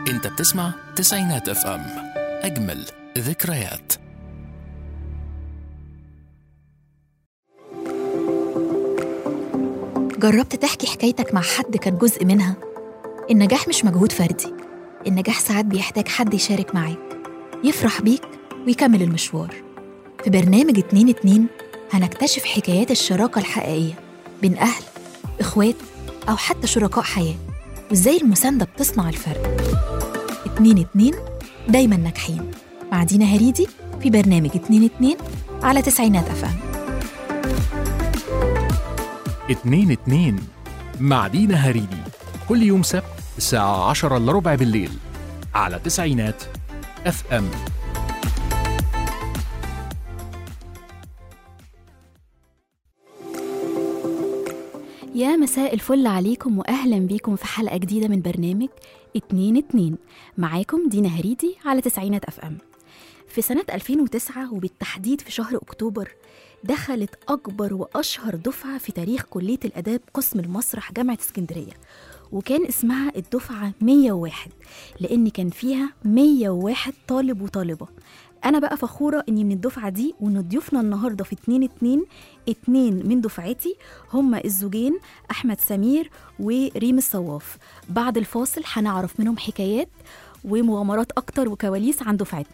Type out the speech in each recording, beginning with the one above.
انت بتسمع تسعينات اف ام اجمل ذكريات جربت تحكي حكايتك مع حد كان جزء منها النجاح مش مجهود فردي النجاح ساعات بيحتاج حد يشارك معاك يفرح بيك ويكمل المشوار في برنامج اتنين اتنين هنكتشف حكايات الشراكة الحقيقية بين أهل إخوات أو حتى شركاء حياة وإزاي المساندة بتصنع الفرق اتنين اتنين دايما ناجحين مع دينا هريدي في برنامج اتنين اتنين على تسعينات أفهم اتنين اتنين مع دينا هريدي كل يوم سبت الساعة عشرة إلا ربع بالليل على تسعينات اف ام يا مساء الفل عليكم واهلا بيكم في حلقه جديده من برنامج اتنين اتنين معاكم دينا هريدي على تسعينات اف ام في سنة 2009 وبالتحديد في شهر أكتوبر دخلت أكبر وأشهر دفعة في تاريخ كلية الآداب قسم المسرح جامعة اسكندرية وكان اسمها الدفعة 101 لأن كان فيها 101 طالب وطالبة أنا بقى فخورة إني من الدفعة دي وإن ضيوفنا النهاردة في اتنين اتنين اتنين من دفعتي هما الزوجين أحمد سمير وريم الصواف بعد الفاصل هنعرف منهم حكايات ومغامرات أكتر وكواليس عن دفعتنا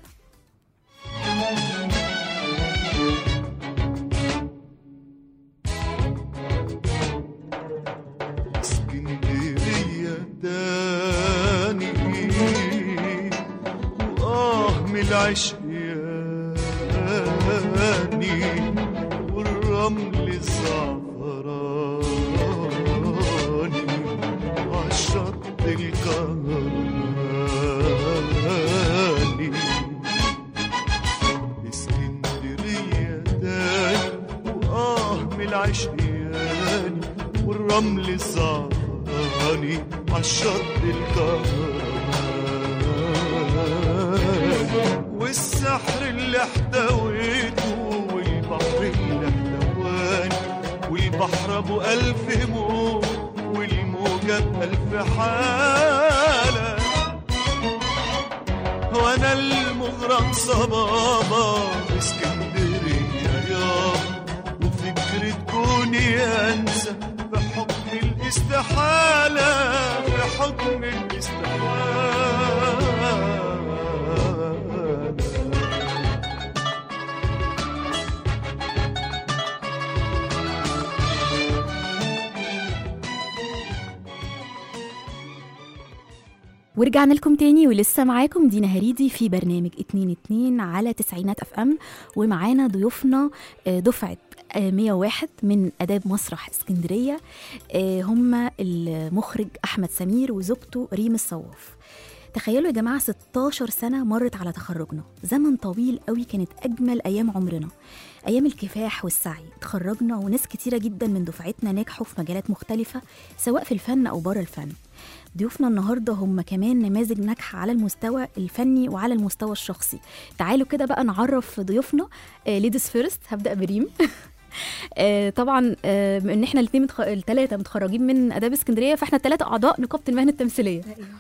اسكندرية تاني وآه من العشياني والرمل الزعفراني عالشط الكهرباني اسكندرية تاني وآه من العشياني والرمل الزعفراني عالشط الكهرباني والسحر اللي احتويته والبحر اللي احتواني والبحر ابو ألف موج والموجة بألف حالة وانا المغرم صبابة في اسكندرية يابا وفكرة كوني انسى في حكم الاستحالة في حكم الاستحالة ورجعنا لكم تاني ولسه معاكم دينا هريدي في برنامج اتنين اتنين على تسعينات اف ام ومعانا ضيوفنا آه، دفعة آه، 101 من آداب مسرح اسكندرية آه، هم المخرج أحمد سمير وزوجته ريم الصواف تخيلوا يا جماعة 16 سنة مرت على تخرجنا زمن طويل قوي كانت أجمل أيام عمرنا أيام الكفاح والسعي تخرجنا وناس كتيرة جدا من دفعتنا نجحوا في مجالات مختلفة سواء في الفن أو بره الفن ضيوفنا النهارده هم كمان نماذج ناجحه على المستوى الفني وعلى المستوى الشخصي تعالوا كده بقى نعرف ضيوفنا ليديز فيرست هبدا بريم آه، طبعا آه، بما ان احنا الاثنين متخ... الثلاثه متخرجين من اداب اسكندريه فاحنا الثلاثه اعضاء نقابه المهن التمثيليه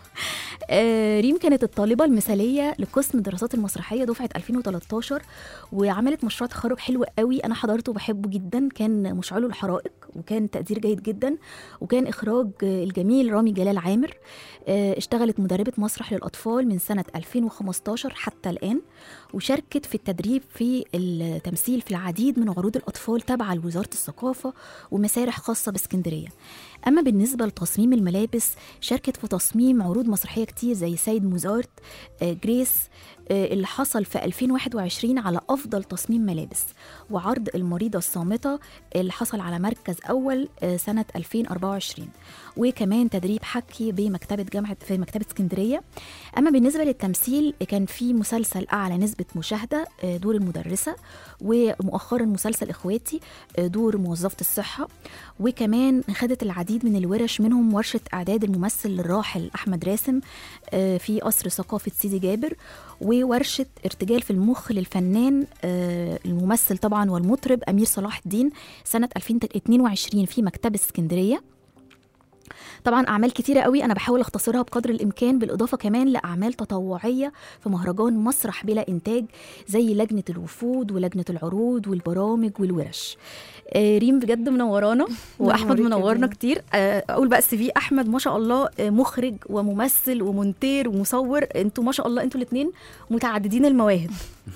آه، ريم كانت الطالبه المثاليه لقسم الدراسات المسرحيه دفعه 2013 وعملت مشروع تخرج حلو قوي انا حضرته وبحبه جدا كان مشعله الحرائق وكان تقدير جيد جدا وكان اخراج آه، الجميل رامي جلال عامر آه، اشتغلت مدربه مسرح للاطفال من سنه 2015 حتى الان وشاركت في التدريب في التمثيل في العديد من عروض الأطفال تابعة لوزارة الثقافة ومسارح خاصة باسكندرية أما بالنسبة لتصميم الملابس شاركت في تصميم عروض مسرحية كتير زي سيد موزارت آه، جريس آه، اللي حصل في 2021 على أفضل تصميم ملابس وعرض المريضة الصامتة اللي حصل على مركز أول آه، سنة 2024 وكمان تدريب حكي بمكتبة جامعة في مكتبة اسكندرية أما بالنسبة للتمثيل كان في مسلسل أعلى نسبة مشاهدة آه، دور المدرسة ومؤخرا مسلسل إخواتي آه، دور موظفة الصحة وكمان خدت العديد من الورش منهم ورشة إعداد الممثل الراحل أحمد راسم آه، في قصر ثقافة سيدي جابر وورشة ارتجال في المخ للفنان آه، الممثل طبعا والمطرب أمير صلاح الدين سنة 2022 في مكتبة اسكندرية طبعا اعمال كتيره قوي انا بحاول اختصرها بقدر الامكان بالاضافه كمان لاعمال تطوعيه في مهرجان مسرح بلا انتاج زي لجنه الوفود ولجنه العروض والبرامج والورش آه، ريم بجد منورانا واحمد نورك يا منورنا دينا. كتير آه، اقول بقى السي في احمد ما شاء الله آه، مخرج وممثل ومونتير ومصور انتوا ما شاء الله انتوا الاثنين متعددين المواهب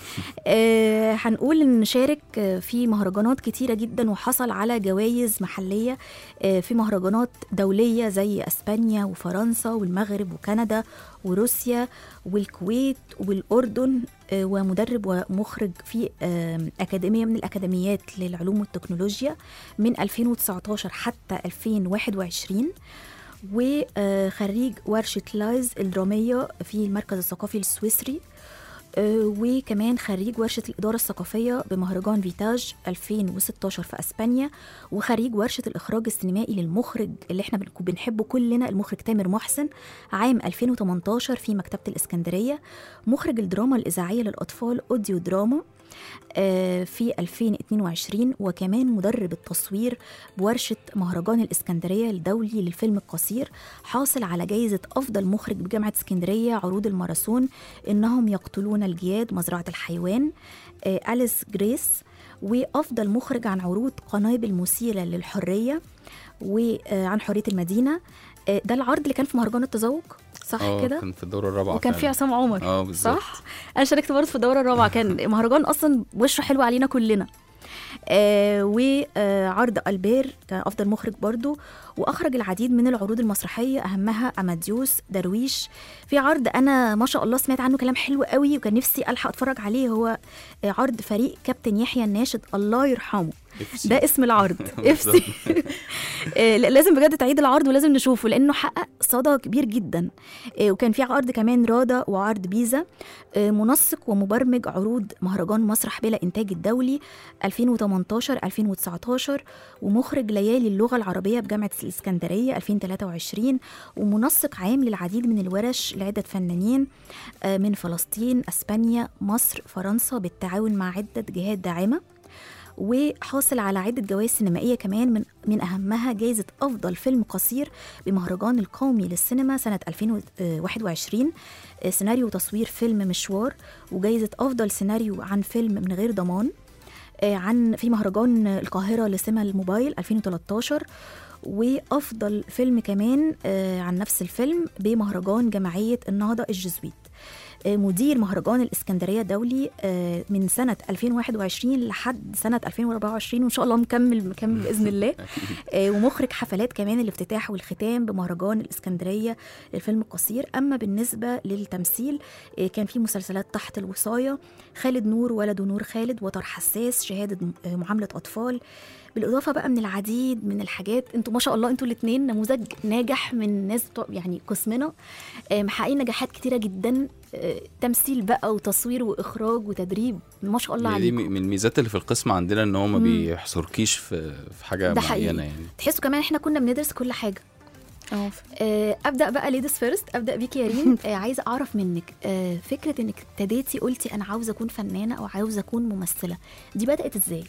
آه، هنقول ان شارك آه، في مهرجانات كتيره جدا وحصل على جوائز محليه آه، في مهرجانات دوليه زي اسبانيا وفرنسا والمغرب وكندا وروسيا والكويت والاردن آه، ومدرب ومخرج في آه، اكاديميه من الاكاديميات للعلوم والتكنولوجيا من 2019 حتى 2021 وخريج ورشة لايز الدرامية في المركز الثقافي السويسري آه، وكمان خريج ورشة الإدارة الثقافية بمهرجان فيتاج 2016 في أسبانيا وخريج ورشة الإخراج السينمائي للمخرج اللي احنا بنكون بنحبه كلنا المخرج تامر محسن عام 2018 في مكتبة الإسكندرية مخرج الدراما الإذاعية للأطفال أوديو دراما آه، في 2022 وكمان مدرب التصوير بورشة مهرجان الإسكندرية الدولي للفيلم القصير حاصل على جائزة أفضل مخرج بجامعة اسكندرية عروض الماراثون إنهم يقتلون الجياد مزرعة الحيوان آه، أليس جريس وأفضل مخرج عن عروض قنابل مثيرة للحرية وعن حرية المدينة آه، ده العرض اللي كان في مهرجان التذوق صح اه كده؟ كان في الدورة الرابعة وكان في فعلا. عصام عمر اه بالظبط صح؟ انا شاركت برضه في الدوره الرابعه كان مهرجان اصلا وشه حلو علينا كلنا آه وعرض البير كان افضل مخرج برضه واخرج العديد من العروض المسرحيه اهمها اماديوس درويش في عرض انا ما شاء الله سمعت عنه كلام حلو قوي وكان نفسي الحق اتفرج عليه هو آه، عرض فريق كابتن يحيى الناشد الله يرحمه FC. ده اسم العرض اف آه، لا- لازم بجد تعيد العرض ولازم نشوفه لانه حقق صدى كبير جدا آه، وكان في عرض كمان رادا وعرض بيزا آه، منسق ومبرمج عروض مهرجان مسرح بلا انتاج الدولي 2018 2019 ومخرج ليالي اللغه العربيه بجامعه الاسكندريه 2023 ومنسق عام للعديد من الورش لعده فنانين آه، من فلسطين اسبانيا مصر فرنسا بالتعاون مع عده جهات داعمه وحاصل على عدة جوائز سينمائية كمان من من أهمها جائزة أفضل فيلم قصير بمهرجان القومي للسينما سنة 2021 آه، سيناريو وتصوير فيلم مشوار وجائزة أفضل سيناريو عن فيلم من غير ضمان آه، عن في مهرجان القاهرة لسينما الموبايل 2013 وأفضل فيلم كمان آه، عن نفس الفيلم بمهرجان جمعية النهضة الجزويت آه، مدير مهرجان الإسكندرية دولي آه، من سنة 2021 لحد سنة 2024 وإن شاء الله مكمل مكمل بإذن الله آه، ومخرج حفلات كمان الافتتاح والختام بمهرجان الإسكندرية للفيلم القصير أما بالنسبة للتمثيل آه، كان في مسلسلات تحت الوصاية خالد نور ولد نور خالد وتر حساس شهادة م- آه، معاملة أطفال بالإضافة بقى من العديد من الحاجات انتوا ما شاء الله انتوا الاثنين نموذج ناجح من ناس بتوع يعني قسمنا آه، محققين نجاحات كتيرة جدا آه، تمثيل بقى وتصوير وإخراج وتدريب ما شاء الله هي دي عليكم من الميزات اللي في القسم عندنا ان هو ما مم. بيحصركيش في في حاجه ده معينه حقيقي. يعني تحسوا كمان احنا كنا بندرس كل حاجة اه آه، ابدا بقى ليديز فيرست ابدا بيكي يا ريم آه، عايزه اعرف منك آه، فكره انك ابتديتي قلتي انا عاوزه اكون فنانه او عاوزه اكون ممثله دي بدات ازاي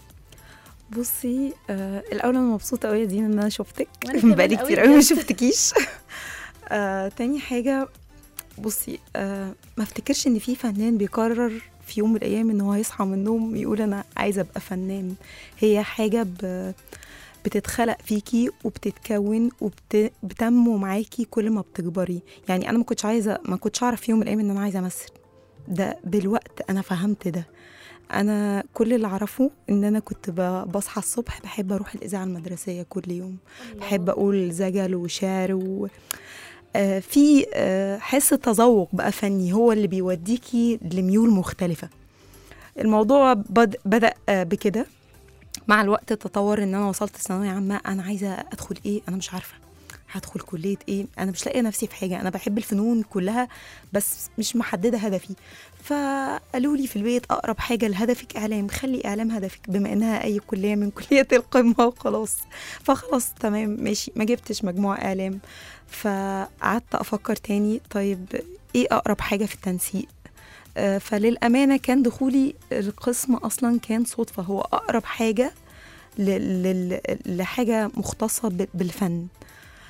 بصي آه الاول انا مبسوطه قوي يا دينا ان انا شفتك وأنا كمان بقالي قوي كتير قوي ما بجد. شفتكيش آه تاني حاجه بصي آه ما افتكرش ان في فنان بيقرر في يوم من الايام ان هو يصحى من النوم يقول انا عايزه ابقى فنان هي حاجه ب بتتخلق فيكي وبتتكون وبتنمو معاكي كل ما بتكبري يعني انا ما كنتش عايزه ما كنتش اعرف في يوم من الايام ان انا عايزه امثل ده بالوقت انا فهمت ده انا كل اللي اعرفه ان انا كنت ب- بصحى الصبح بحب اروح الاذاعه المدرسيه كل يوم بحب اقول زجل وشعر و... آه، في آه، حس تذوق بقى فني هو اللي بيوديكي لميول مختلفه الموضوع بد... بدا آه، بكده مع الوقت تطور ان انا وصلت ثانويه عامه انا عايزه ادخل ايه انا مش عارفه هدخل كليه ايه انا مش لاقيه نفسي في حاجه انا بحب الفنون كلها بس مش محدده هدفي فقالوا لي في البيت اقرب حاجه لهدفك اعلام خلي اعلام هدفك بما انها اي كليه من كليات القمه وخلاص فخلاص تمام ماشي ما جبتش مجموع اعلام فقعدت افكر تاني طيب ايه اقرب حاجه في التنسيق آه، فللامانه كان دخولي القسم اصلا كان صدفه هو اقرب حاجه ل- لل- لحاجه مختصه ب- بالفن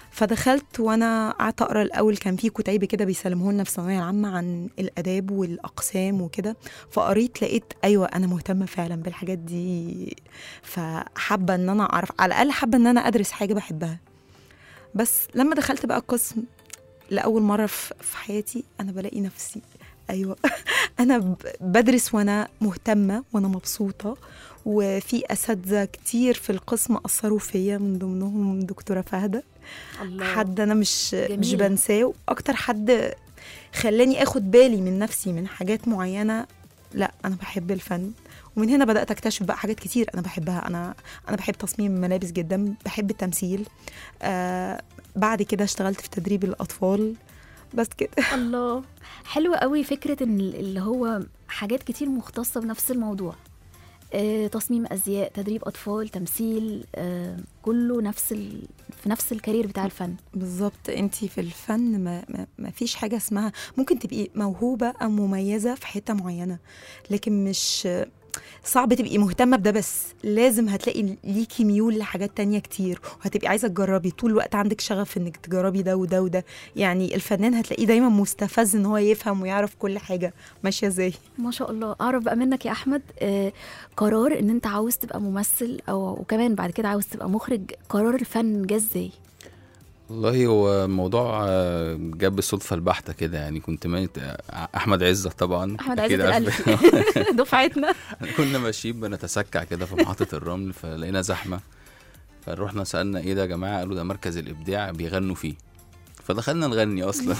فدخلت وانا قعدت اقرا الاول كان في كتيب كده بيسلموه لنا في الثانويه العامه عن الاداب والاقسام وكده فقريت لقيت ايوه انا مهتمه فعلا بالحاجات دي فحابه ان انا اعرف على الاقل حابه ان انا ادرس حاجه بحبها بس لما دخلت بقى القسم لاول مره في في حياتي انا بلاقي نفسي ايوه انا ب- بدرس وانا مهتمه وانا مبسوطه وفي اساتذه كتير في القسم اثروا فيا من ضمنهم دكتوره فهده الله حد انا مش مش جميلة. بنساه اكتر حد خلاني اخد بالي من نفسي من حاجات معينه لا انا بحب الفن ومن هنا بدات اكتشف بقى حاجات كتير انا بحبها انا انا بحب تصميم الملابس جدا بحب التمثيل آه بعد كده اشتغلت في تدريب الاطفال بس كده الله حلو قوي فكرة ان اللي هو حاجات كتير مختصة بنفس الموضوع آه، تصميم ازياء تدريب اطفال تمثيل آه، كله نفس ال... في نفس الكارير بتاع الفن بالظبط انت في الفن ما, ما, ما فيش حاجه اسمها ممكن تبقي موهوبه او مميزه في حته معينه لكن مش صعب تبقي مهتمه بده بس لازم هتلاقي ليكي ميول لحاجات تانية كتير وهتبقي عايزه تجربي طول الوقت عندك شغف انك تجربي ده وده وده يعني الفنان هتلاقيه دايما مستفز ان هو يفهم ويعرف كل حاجه ماشيه ازاي ما شاء الله اعرف بقى منك يا احمد آه، قرار ان انت عاوز تبقى ممثل او وكمان بعد كده عاوز تبقى مخرج قرار الفن جه ازاي والله هو الموضوع آه، جاب بالصدفه البحته كده يعني كنت ميت احمد عزه طبعا احمد أكيد عزت عارف. الالفي دفعتنا كنا ماشيين بنتسكع كده في محطه الرمل فلقينا زحمه فروحنا سالنا ايه ده يا جماعه قالوا ده مركز الابداع بيغنوا فيه فدخلنا نغني اصلا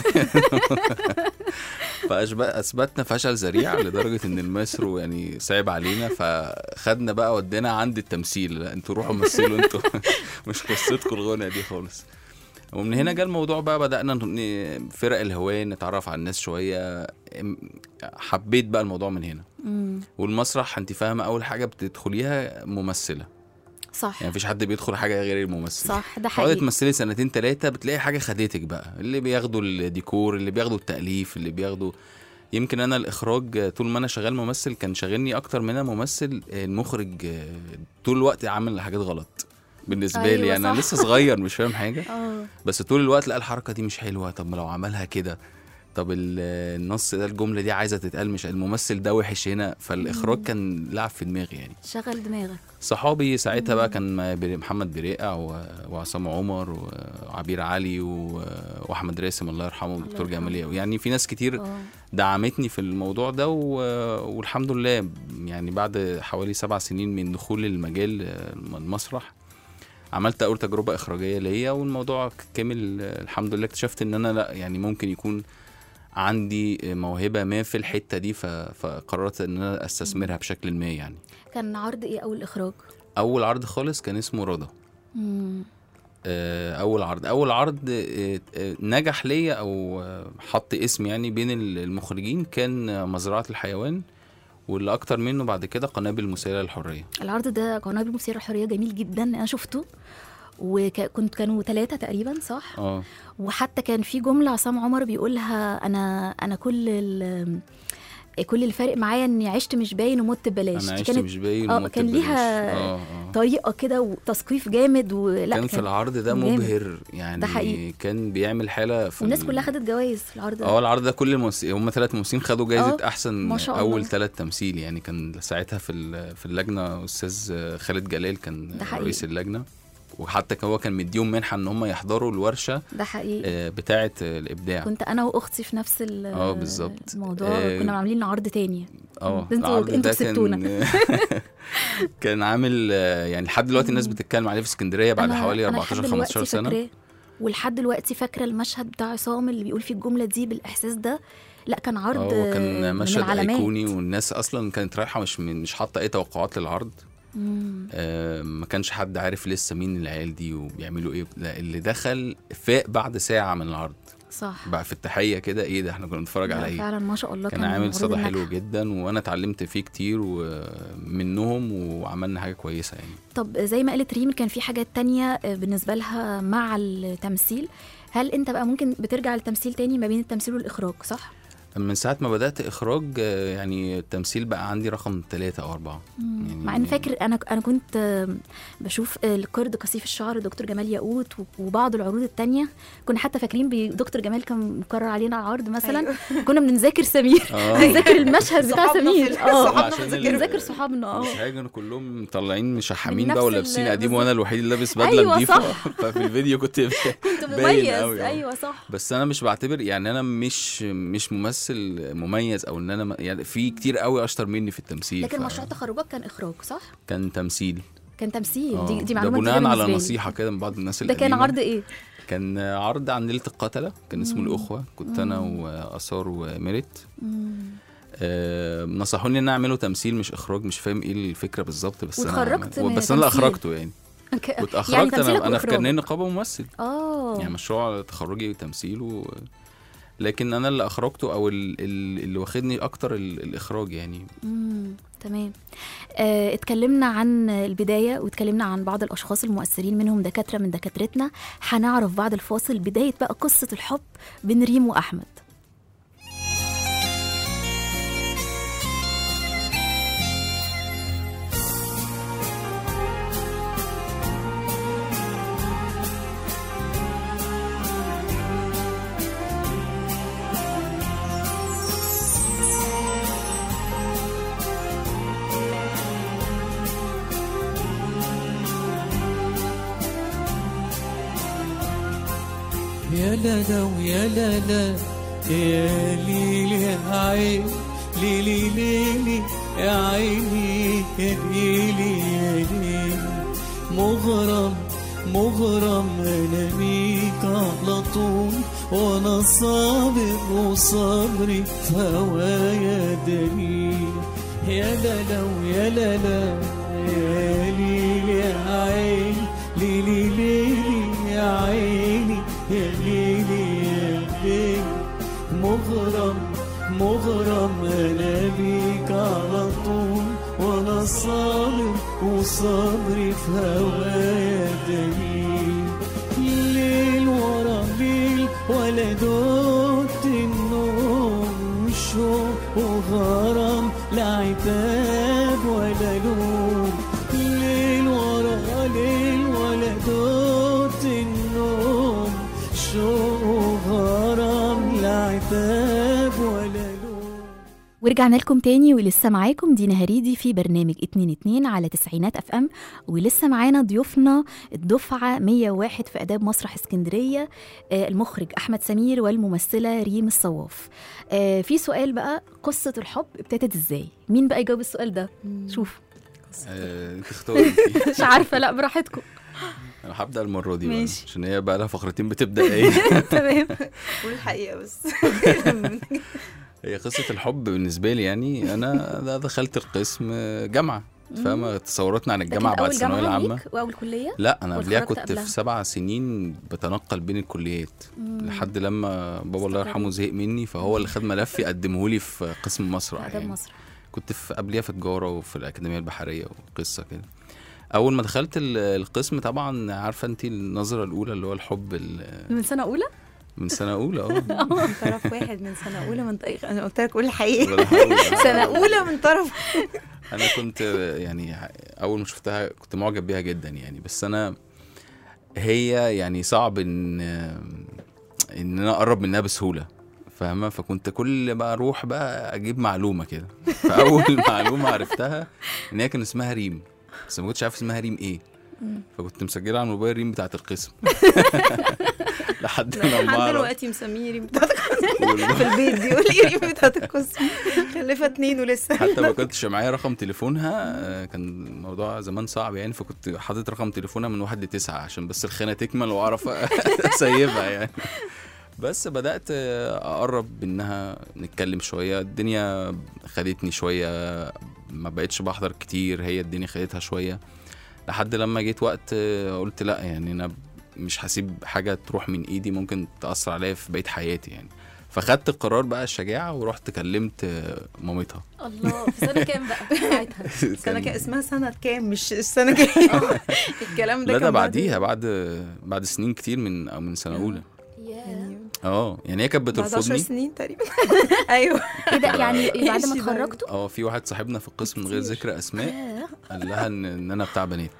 فاثبتنا فشل ذريع لدرجه ان المايسترو يعني صعب علينا فخدنا بقى ودينا عند التمثيل لا انتوا روحوا مثلوا انتوا مش قصتكم الغنى دي خالص ومن هنا جه الموضوع بقى بدأنا ن- فرق الهواية نتعرف على الناس شوية ام- حبيت بقى الموضوع من هنا مم، والمسرح انت فاهمة أول حاجة بتدخليها ممثلة صح يعني مفيش حد بيدخل حاجة غير الممثل صح ده تقعدي حقيقي تمثلي سنتين تلاتة بتلاقي حاجة خدتك بقى اللي بياخدوا الديكور اللي بياخدوا التأليف اللي بياخدوا يمكن انا الاخراج طول ما انا شغال ممثل كان شاغلني اكتر من انا ممثل المخرج طول الوقت عامل حاجات غلط بالنسبه أيوة لي يعني انا صح. لسه صغير مش فاهم حاجه اه بس طول الوقت لا الحركه دي مش حلوه طب ما لو عملها كده طب ال- النص ده الجمله دي عايزه تتقال مش الممثل ده وحش هنا فالاخراج كان لعب في دماغي يعني شغل دماغك صحابي ساعتها بقى كان بر- محمد بريقع و- وعصام عمر وعبير علي و- واحمد راسم الله يرحمه والدكتور يرحمه. جمال ياوي. يعني في ناس كتير اه دعمتني في الموضوع ده و... والحمد لله يعني بعد حوالي سبع سنين من دخول المجال آه، المسرح عملت اول تجربه اخراجيه ليا والموضوع كمل آه، الحمد لله اكتشفت ان انا لا يعني ممكن يكون عندي موهبه ما في الحته دي ف... فقررت ان انا استثمرها بشكل ما يعني كان عرض ايه اول اخراج اول عرض خالص كان اسمه رضا مم. آه، اول عرض اول عرض آه، آه، نجح ليا او آه، حط اسم يعني بين المخرجين كان آه، مزرعه الحيوان واللي اكتر منه بعد كده قنابل مسيره للحريه العرض ده قناه مثير الحريه جميل جدا انا شفته وكنت كانوا ثلاثة تقريبا صح؟ اه وحتى كان في جملة عصام عمر بيقولها أنا أنا كل ال كل الفارق معايا إني عشت مش باين ومت ببلاش انا دي عشت كانت مش باين اه ومت كان ببلاش. ليها اه اه طريقة كده وتثقيف جامد ولا كان في العرض ده جامد. مبهر يعني ده حقيقي. كان بيعمل حاله في والناس ال- كلها خدت جوائز في العرض ده اه العرض ده كل الممثلين هم ثلاث ممثلين خدوا جائزه اه، احسن ما شاء اول الله. ثلاث تمثيل يعني كان ساعتها في ال- في اللجنه استاذ خالد جلال كان ده حقيقي. رئيس اللجنه وحتى كان هو كان مديهم منحه ان هم يحضروا الورشه ده حقيقي آه، بتاعه الابداع كنت أنا وأختي في نفس ال- اه، بالظبط. الموضوع اه، كنا عاملين عرض تاني اه انتوا- العرض انتوا ده كسبتونا. كان كان عامل آه، يعني لحد دلوقتي الناس بتتكلم عليه في اسكندريه بعد أنا- حوالي أنا 14 لحد 15 دلوقتي سنه فاكراه. ولحد دلوقتي فاكره المشهد بتاع عصام اللي بيقول فيه الجمله دي بالاحساس ده لا كان عرض اه هو كان من مشهد العلامات. ايقوني والناس اصلا كانت رايحه مش من مش حاطه اي توقعات للعرض مم. آه، ما كانش حد عارف لسه مين العيال دي وبيعملوا ايه لا اللي دخل فاق بعد ساعه من العرض صح بقى في التحيه كده ايه ده احنا كنا بنتفرج لا، على ايه فعلا ما شاء الله كان كان عامل عروض صدى ناجحة. حلو جدا وانا اتعلمت فيه كتير ومنهم وعملنا حاجه كويسه يعني طب زي ما قالت ريم كان في حاجات تانية آه، بالنسبه لها مع التمثيل هل انت بقى ممكن بترجع للتمثيل تاني ما بين التمثيل والاخراج صح من ساعه ما بدات اخراج آه، يعني التمثيل بقى عندي رقم ثلاثة او أربعة يعني مع ان فاكر انا انا كنت آم، بشوف القرد كثيف الشعر دكتور جمال ياقوت و- وبعض العروض التانية كنا حتى فاكرين بدكتور جمال كان مكرر علينا عرض مثلا كنا بنذاكر سمير اه بنذاكر المشهد بتاع صحابنا سمير في- اه صحابنا عشان ال- بنذاكر صحابنا اه مش حاجه كانوا كلهم طالعين مشحمين من بقى نفس ولابسين ال- قديم بالظبط. وانا الوحيد اللي لابس بدله أيوة نضيفه صح. ففي الفيديو كنت كنت باين مميز أوي، آه. ايوه صح بس انا مش بعتبر يعني انا مش مش ممثل مميز او ان انا م- يعني في كتير قوي اشطر مني في التمثيل لكن ف- مشروع تخرجك كان اخراج صح كان تمثيل كان تمثيل آه. دي, دي ده معلومه بناء جديدة على بالنسبة لي. نصيحه كده من بعض الناس ده كان القديمة. عرض ايه كان عرض عن ليله القتله كان اسمه الاخوه كنت انا واثار وميريت آه نصحوني ان انا اعمله تمثيل مش اخراج مش فاهم ايه الفكره بالظبط بس واتخرجت انا من بس انا اللي تمثيل. اخرجته يعني ك- كنت يعني اخرجت تمثيلك انا انا في وإخراج. كارنيه نقابه ممثل اه يعني مشروع تخرجي تمثيل و... لكن انا اللي اخرجته او ال- ال- اللي واخدني اكتر ال- الاخراج يعني مم. تمام آه، اتكلمنا عن البداية واتكلمنا عن بعض الأشخاص المؤثرين منهم دكاترة من دكاترتنا هنعرف بعد الفاصل بداية بقى قصة الحب بين ريم وأحمد يا لا لا ويا لا لا يا ليل يا عين ليلي ليلي يا عيني يا ليلي يا ليلي مغرم مغرم انا بيك على طول وانا صابر وصبري في هوايا دليل يا لا لا ويا لا لا يا ليل يا عين ليلي ليلي يا عيني يا ليلي يا ليلي مغرم مغرم انا بيك على طول وانا صابر وصبري في هوايا دليل ليل ورا ليل ولا دوت النوم شوق وغرام لا عتاب ولا لوم ليل ورا ليل ولا دوت النوم شوق وغرام لا عتاب ولا لوم ورجعنا لكم تاني ولسه معاكم دينا هريدي في برنامج 2 2 على تسعينات اف ام ولسه معانا ضيوفنا الدفعه 101 في اداب مسرح اسكندريه آه، المخرج احمد سمير والممثله ريم الصواف آه، في سؤال بقى قصه الحب ابتدت ازاي مين بقى يجاوب السؤال ده شوف آه تختاري انتي. مش عارفه لا براحتكم انا هبدا المره دي بقى ماشي. عشان هي بقى لها فقرتين بتبدا ايه تمام قول الحقيقه بس هي قصه الحب بالنسبه لي يعني انا ده دخلت القسم جامعه فاهمه تصوراتنا عن ده الجامعه كان بعد اول الثانويه جامعه العامه ليك واول كليه لا انا ولا قبلها اتخرجت كنت قبلها؟ في سبع سنين بتنقل بين الكليات لحد لما بابا الله استقر. يرحمه زهق مني فهو اللي خد ملفي قدمه لي في قسم مسرح اداب يعني. مصر كنت في قبليها في تجاره وفي الاكاديميه البحريه وقصه كده اول ما دخلت ال- القسم طبعا عارفه انت النظره الاولى اللي هو الحب ال- من سنه اولى من سنه اولى اه طرف واحد من سنه اولى من طريق انا قلت لك قول الحقيقه ولا هقول. سنه اولى من طرف انا كنت يعني اول ما شفتها كنت معجب بيها جدا يعني بس انا هي يعني صعب ان ان انا اقرب منها بسهوله فاهمه فكنت كل ما اروح بقى اجيب معلومه كده فاول معلومه عرفتها ان هي كان اسمها ريم بس ما كنتش عارف اسمها ريم ايه فكنت مسجله على الموبايل ريم بتاعت القسم لحد ما لحد أعرف. دلوقتي مسميه ريم بتاعت والله. في البيت بيقول لي ريم بتاعت القسم خلفه اتنين ولسه حتى ما كنتش معايا رقم تليفونها آه، كان الموضوع زمان صعب يعني فكنت حاطط رقم تليفونها من واحد لتسعة عشان بس الخانة تكمل واعرف اسيبها يعني بس بدأت آه، اقرب منها نتكلم شوية الدنيا خدتني شوية ما بقتش بحضر كتير هي الدنيا خدتها شوية لحد لما جيت وقت آه، قلت لا يعني انا مش هسيب حاجة تروح من ايدي ممكن تأثر عليا في بقية حياتي يعني فخدت القرار بقى الشجاعة ورحت كلمت آه، مامتها الله في سنه كام بقى ساعتها سنه كان- كام اسمها سنه كام مش السنه كام الكلام ده لا كان ده بعد- بعديها بعد بعد سنين كتير من او من سنه اولى ياه يعني اه يعني هي كانت بعد 10 بترفضني سنين تقريبا ايوه ايه ده يعني بعد ما ماشي ده. اتخرجتوا اه في واحد صاحبنا في القسم من غير كتير. ذكر اسماء ياه. قال لها ان, إن انا بتاع بنات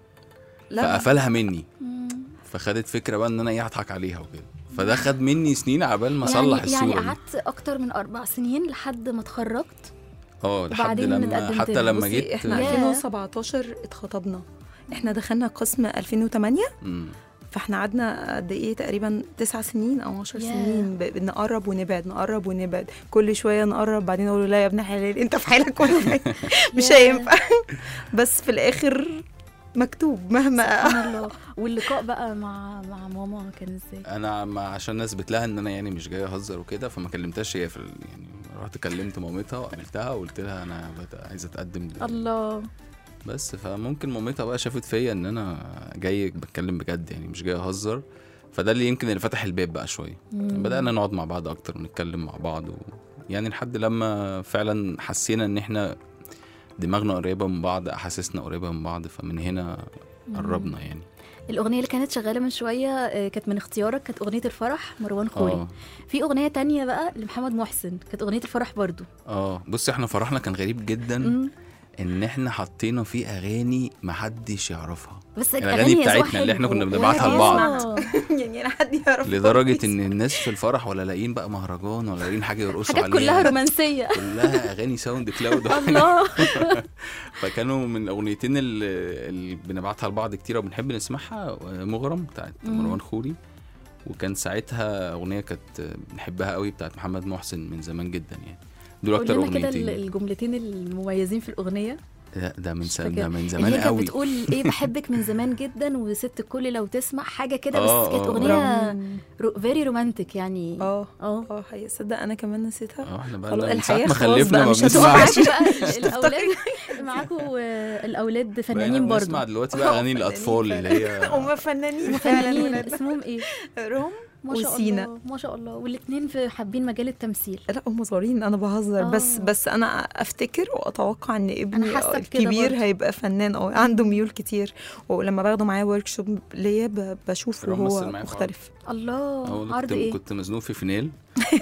لا فقفلها مني مم. فخدت فكره بقى ان انا ايه هضحك عليها وكده فده خد مني سنين عبال ما اصلح يعني الصوره يعني دي. قعدت اكتر من اربع سنين لحد ما اتخرجت اه لحد وبعدين لما اتقدمت حتى لها. لما بصي جيت احنا ياه. 2017 اتخطبنا احنا دخلنا قسم 2008 مم. فاحنا قعدنا قد ايه تقريبا تسع سنين او 10 ياه. سنين ب- بنقرب ونبعد نقرب ونبعد كل شويه نقرب بعدين اقول له لا يا ابن حلال انت في حالك وانا في حالي. مش ياه. هينفع بس في الاخر مكتوب مهما سبحان الله واللقاء بقى مع مع ماما كان ازاي انا ما عشان اثبت لها ان انا يعني مش جاي اهزر وكده فما كلمتهاش هي في ال- يعني رحت كلمت مامتها وقابلتها وقلت لها انا بت- عايز اتقدم ل- الله بس فممكن مامتها بقى شافت فيا ان انا جاي بتكلم بجد يعني مش جاي اهزر فده اللي يمكن اللي فتح الباب بقى شويه مم. بدانا نقعد مع بعض اكتر ونتكلم مع بعض و... يعني لحد لما فعلا حسينا ان احنا دماغنا قريبه من بعض احاسيسنا قريبه من بعض فمن هنا قربنا يعني الاغنيه اللي كانت شغاله من شويه آه، كانت من اختيارك كانت اغنيه الفرح مروان خوري اه في اغنيه تانية بقى لمحمد محسن كانت اغنيه الفرح برضو اه بص احنا فرحنا كان غريب جدا مم. ان احنا حطينا فيه اغاني محدش يعرفها بس الاغاني ذوقها بتاعتنا اللي حلو. احنا كنا بنبعتها آه. لبعض يعني لا حد يعرف لدرجه ان الناس في الفرح ولا لاقيين بقى مهرجان ولا لاقيين حاجه يرقصوا حاجات عليها كلها رومانسيه كلها اغاني ساوند كلاود الله فكانوا من الاغنيتين اللي, اللي بنبعتها لبعض كتير وبنحب نسمعها آه، مغرم بتاعت مم. مروان خوري وكان ساعتها اغنيه كانت بنحبها قوي بتاعت محمد محسن من زمان جدا يعني دول قول اكتر لنا كده ال- اغنيتين الجملتين المميزين في الاغنيه لا، ده من مش سنة فاكرة. ده من اللي زمان هي كانت قوي بتقول ايه بحبك من زمان جدا وست الكل لو تسمع حاجه كده آه، بس كانت آه. اغنيه فيري رومانتك يعني اه اه اه حقيقة صدق انا كمان نسيتها اه احنا بقى خلاص، من ساعه الحياة ما خلاص خلفنا بقى ما مش بنسمعش معاكوا بقى الاولاد معاكوا آه، الاولاد فنانين بقينا برضو بنسمع دلوقتي بقى اغاني فنانين الاطفال اللي هي هم فنانين فعلا فنانين ولاد. اسمهم ايه روم ما شاء وسينا. الله ما شاء الله والاثنين في حابين مجال التمثيل لا هم صغيرين انا بهزر آه. بس بس انا افتكر واتوقع ان ابني حاسة بكده الكبير برضه. هيبقى فنان او عنده ميول كتير ولما باخده معايا ورك شوب ليا ب- بشوفه روح مثل وهو معايا في مختلف الله اه عرض كنت ايه كنت مزنوق في فينال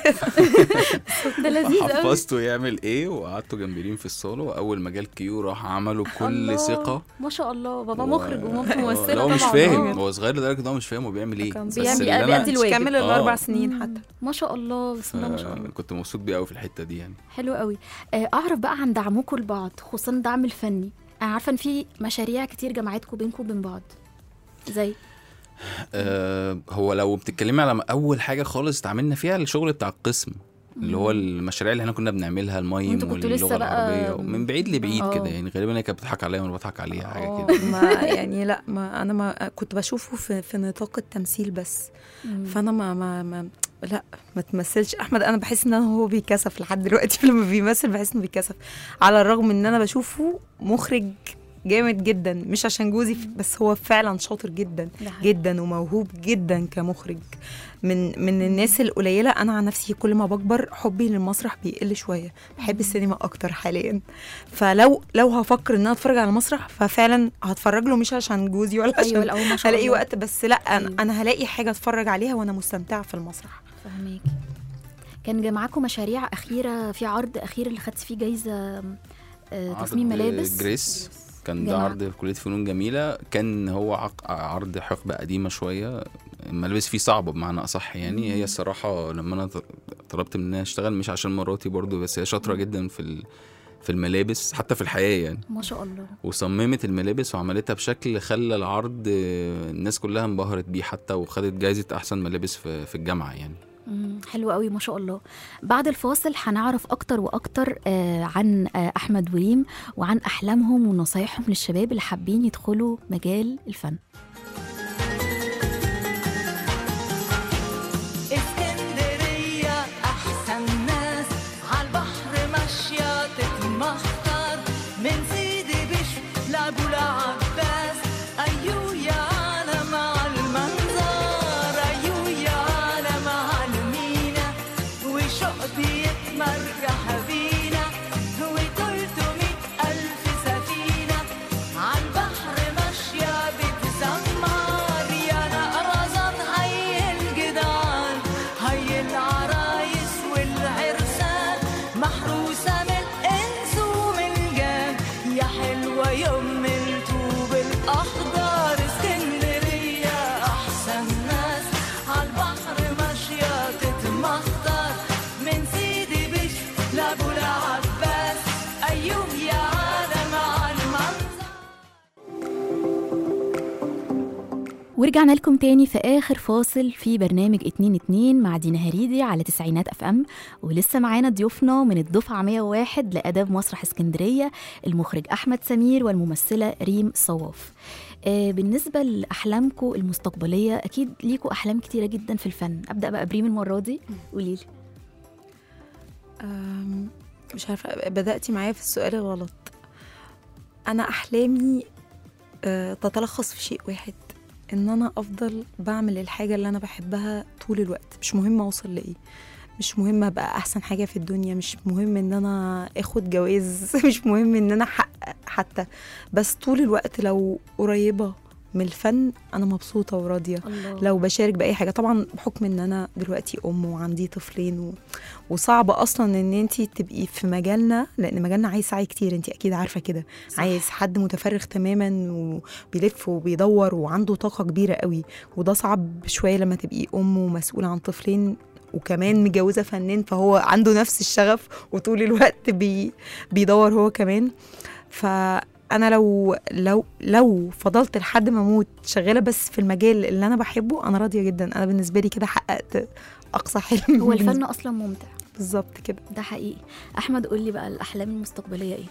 ده لذيذ قوي حفظته يعمل ايه وقعدته جنبين في الصاله واول ما جه الكيو راح عمله بكل الله. ثقه ما شاء الله بابا و- مخرج ومامته آه، ممثله لا هو مش طبعا فاهم آه. هو صغير لدرجه ان هو مش فاهم هو بيعمل ايه كان بس بيعمل- اللي بيأدي انا الواجب. كامل آه. الاربع سنين حتى ما شاء الله بسم الله ما شاء الله آه، كنت مبسوط بيه قوي في الحته دي يعني حلو قوي آه، اعرف بقى عن دعمكم لبعض خصوصا الدعم الفني انا عارفه ان في مشاريع كتير جمعتكم بينكم وبين بعض زي آه هو لو بتتكلمي على اول حاجه خالص اتعاملنا فيها الشغل بتاع القسم اللي هو المشاريع اللي احنا كنا بنعملها المايم وانتوا كنتوا لسه واللغه بقى- العربيه من بعيد لبعيد آه. كده يعني غالبا هي كانت بتضحك عليا وانا بضحك عليها حاجه آه، كده ما يعني لا ما انا ما كنت بشوفه في, في نطاق التمثيل بس فانا ما ما, ما لا ما تمثلش احمد انا بحس ان أنا هو بيكسف لحد دلوقتي لما بيمثل بحس انه بيكسف على الرغم ان انا بشوفه مخرج جامد جدا مش عشان جوزي بس هو فعلا شاطر جدا ده حقيقي. جدا وموهوب جدا كمخرج من من الناس القليله انا عن نفسي كل ما بكبر حبي للمسرح بيقل شويه بحب السينما اكتر حاليا فلو لو هفكر ان انا اتفرج على مسرح ففعلا هتفرج له مش عشان جوزي ولا عشان ايوه الاول ما شاء هلاقي الله وقت بس لا انا, أيوة. أنا هلاقي حاجه اتفرج عليها وانا مستمتعه في المسرح فهميك كان جمعكم مشاريع اخيره في عرض اخير اللي خدت فيه جايزه آه، تصميم عرض ملابس جريس كان ده جمع. عرض في كليه فنون جميله كان هو عق... عرض حقبه قديمه شويه الملابس فيه صعبه بمعنى اصح يعني هي الصراحه لما انا ط- طلبت منها اشتغل مش عشان مراتي برضو بس هي شاطره جدا في ال... في الملابس حتى في الحياه يعني ما شاء الله وصممت الملابس وعملتها بشكل خلى العرض آه، الناس كلها انبهرت بيه حتى وخدت جايزه احسن ملابس في, في الجامعه يعني مم، حلو قوي ما شاء الله بعد الفاصل هنعرف اكتر واكتر آه، عن آه، احمد وريم وعن احلامهم ونصايحهم للشباب اللي حابين يدخلوا مجال الفن اسكندرية أحسن ناس عالبحر ماشية تتمخطر من سيدي بشر لأبو العباس أيو يا عالم عالمنظر أيو يا عالم عالمينا وشوق بيتمرجح بينا وتلتمية ألف سفينة عالبحر ماشية بتزمر ورجعنا لكم تاني في آخر فاصل في برنامج 2 2 مع دينا هريدي على تسعينات اف ام ولسه معانا ضيوفنا من الدفعة 101 لآداب مسرح اسكندرية المخرج أحمد سمير والممثلة ريم صواف آه بالنسبة لأحلامكم المستقبلية أكيد ليكوا أحلام كتيرة جدا في الفن أبدأ بقى بريم المرة دي قوليلي أم، مش عارفة بدأتي معايا في السؤال الغلط أنا أحلامي آه، تتلخص في شيء واحد إن أنا أفضل بعمل الحاجة اللي أنا بحبها طول الوقت مش مهم أوصل لإيه مش مهم أبقى أحسن حاجة في الدنيا مش مهم إن أنا آخد جواز مش مهم إن أنا أحقق حتى بس طول الوقت لو قريبة من الفن أنا مبسوطة وراضية الله لو بشارك باي حاجه طبعا بحكم ان انا دلوقتي ام وعندي طفلين و... وصعب اصلا ان انت تبقي في مجالنا لان مجالنا عايز سعي كتير انت اكيد عارفه كده عايز حد متفرغ تماما وبيلف وبيدور وعنده طاقه كبيره قوي وده صعب شويه لما تبقي ام ومسؤوله عن طفلين وكمان متجوزه فنان فهو عنده نفس الشغف وطول الوقت بي... بيدور هو كمان فانا لو لو لو فضلت لحد ما اموت شغاله بس في المجال اللي انا بحبه انا راضيه جدا انا بالنسبه لي كده حققت اقصى حلم هو الفن أصلا ممتع بالظبط كده ده حقيقي أحمد قولي بقى الأحلام المستقبلية إيه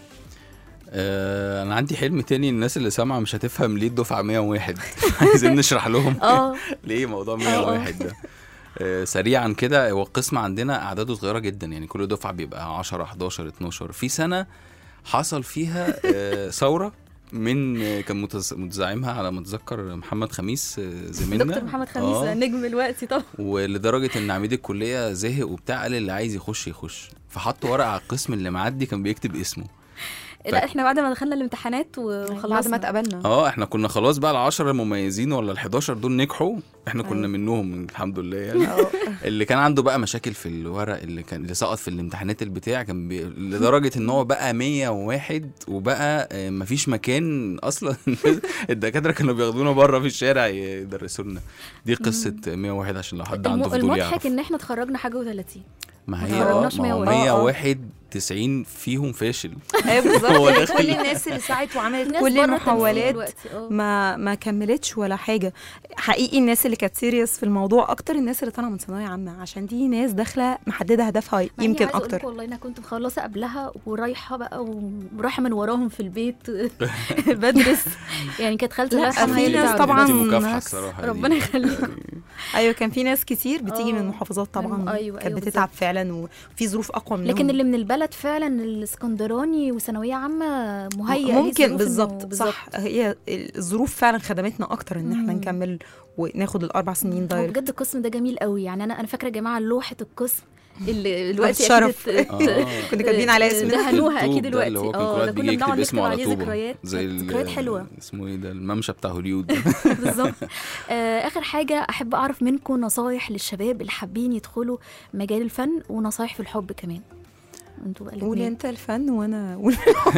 آه انا عندي حلم تاني الناس اللي سامعه مش هتفهم ليه الدفعه 101 عايزين نشرح لهم اه ليه موضوع 101 ده آه، سريعا كده هو القسم عندنا اعداده صغيره جدا يعني كل دفعه بيبقى 10 11 12 في سنه حصل فيها آه، ثوره من آه، كان متز- متزعمها على ما اتذكر محمد خميس آه، زميلنا دكتور محمد خميس آه. نجم الوقت طبعا ولدرجه ان عميد الكليه زهق وبتاع قال اللي عايز يخش يخش فحط ورقه على القسم اللي معدي كان بيكتب اسمه لا احنا بعد ما دخلنا الامتحانات بعد وخلصنا ما اتقابلنا اه احنا كنا خلاص بقى العشرة المميزين ولا ال11 دول نجحوا احنا كنا أيوة. منهم الحمد لله يعني آه. اللي كان عنده بقى مشاكل في الورق اللي كان اللي سقط في الامتحانات البتاع كان بي... لدرجه ان هو بقى 101 وبقى آه، مفيش مكان اصلا الدكاتره كانوا بياخدونا بره في الشارع يدرسوا لنا دي قصه 101 عشان لو حد عنده الم... فضول يعرف المضحك ان احنا اتخرجنا حاجه و30 ما ما هي اه اتخرجناش ما هو 101. 101 90 فيهم فاشل ايوه بالظبط هو يعني داخل- كل الناس اللي سعت وعملت الناس كل بره المحاولات دلوقتي، اه. ما ما كملتش ولا حاجه حقيقي الناس اللي كانت سيريس في الموضوع اكتر الناس اللي طالعه من ثانويه عامه عشان دي ناس داخله محدده هدفها مع إني يمكن عايزة أقول لك اكتر والله انا كنت مخلصه قبلها ورايحه بقى ورايحه من وراهم في البيت بدرس يعني كانت خالتي لا، الله يرحمها في هي اللي ناس تعبت. طبعاً دي مكافحه عكس. الصراحه دي. ربنا يخليكم. يعني ايوه كان في ناس كتير بتيجي من آه. المحافظات طبعا من- أيوة، كانت أيوة بتتعب فعلا وفي ظروف اقوى منهم لكن اللي من البلد فعلا الاسكندراني وثانويه عامه مهيئ ليه ممكن ظروف إنه- بالظبط صح هي الظروف فعلا خدمتنا اكتر ان احنا مم. نكمل وناخد الاربع سنين هو دايركت بجد القسم ده جميل قوي يعني انا انا فاكره يا جماعه لوحه القسم اللي دلوقتي الشرف. أكيد ات- آه. كنا كاتبين عليها اسمنا دهنوها الطوب اكيد ده دلوقتي اللي هو كان كل اه واحد ده بيجي كنا يكتب بنقعد اسمه نكتب على عليه طوبه ذكريات زي كانت ال- ذكريات حلوه اسمه ايه ده الممشى بتاع هوليود ده بالظبط آه، اخر حاجه احب اعرف منكم نصايح للشباب اللي حابين يدخلوا مجال الفن ونصايح في الحب كمان انتوا بقى قول الاتنين. انت الفن وانا قول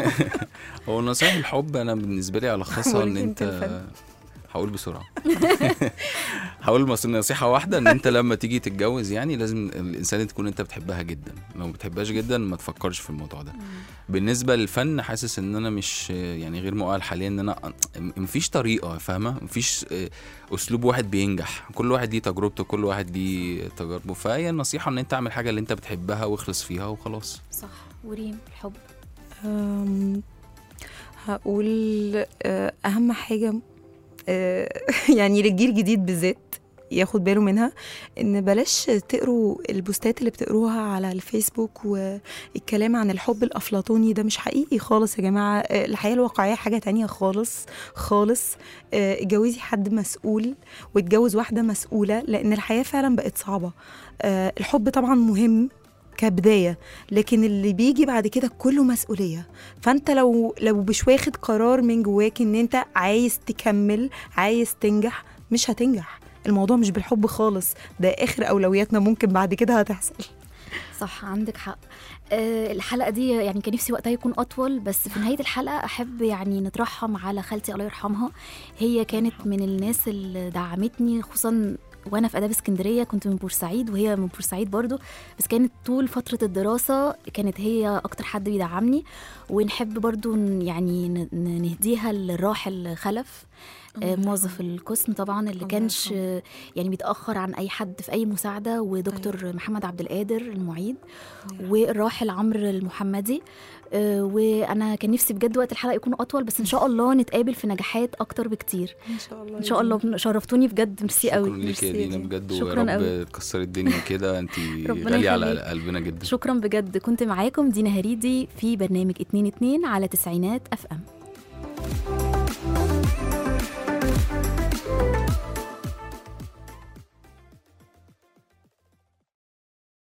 هو نصايح الحب انا بالنسبه لي الخصها قول ان انت انت الفن. هقول بسرعه هقول مص- نصيحه واحده ان انت لما تيجي تتجوز يعني لازم الانسان تكون انت بتحبها جدا لو ما بتحبهاش جدا ما تفكرش في الموضوع ده بالنسبه للفن حاسس ان انا مش يعني غير مؤهل حاليا ان انا مفيش طريقه فاهمه مفيش اسلوب واحد بينجح كل واحد ليه تجربته كل واحد ليه تجاربه فهي النصيحه ان انت اعمل حاجه اللي انت بتحبها واخلص فيها وخلاص صح وريم الحب أم، هقول آه، اهم حاجه آه، يعني للجيل الجديد بالذات ياخد باله منها ان بلاش تقروا البوستات اللي بتقروها على الفيسبوك والكلام عن الحب الافلاطوني ده مش حقيقي خالص يا جماعه آه، الحياه الواقعيه حاجه تانية خالص خالص آه، اتجوزي حد مسؤول واتجوز واحده مسؤوله لان الحياه فعلا بقت صعبه آه، الحب طبعا مهم كبدايه لكن اللي بيجي بعد كده كله مسؤوليه فانت لو لو مش واخد قرار من جواك ان انت عايز تكمل عايز تنجح مش هتنجح الموضوع مش بالحب خالص ده اخر اولوياتنا ممكن بعد كده هتحصل صح عندك حق أه الحلقه دي يعني كان نفسي وقتها يكون اطول بس في نهايه الحلقه احب يعني نترحم على خالتي الله يرحمها هي كانت من الناس اللي دعمتني خصوصا وانا في اداب اسكندريه كنت من بورسعيد وهي من بورسعيد برضو بس كانت طول فتره الدراسه كانت هي اكتر حد بيدعمني ونحب برضو ن- يعني ن- ن- نهديها للراحل خلف آه، موظف القسم طبعا اللي الله كانش يرحمه. آه، يعني بيتاخر عن اي حد في اي مساعده ودكتور محمد عبد القادر المعيد والراحل عمرو المحمدي آه، وانا كان نفسي بجد وقت الحلقه يكون اطول بس ان شاء الله نتقابل في نجاحات اكتر بكتير ان شاء الله ان شاء الله شرفتوني بجد ميرسي قوي شكرا ليك ميرسي يا دينا بجد ويا شكراً قوي. رب تكسري الدنيا كده انت ربنا غاليه على يخليك. قلبنا جدا شكرا بجد كنت معاكم دينا هريدي في برنامج 2 2 على تسعينات اف ام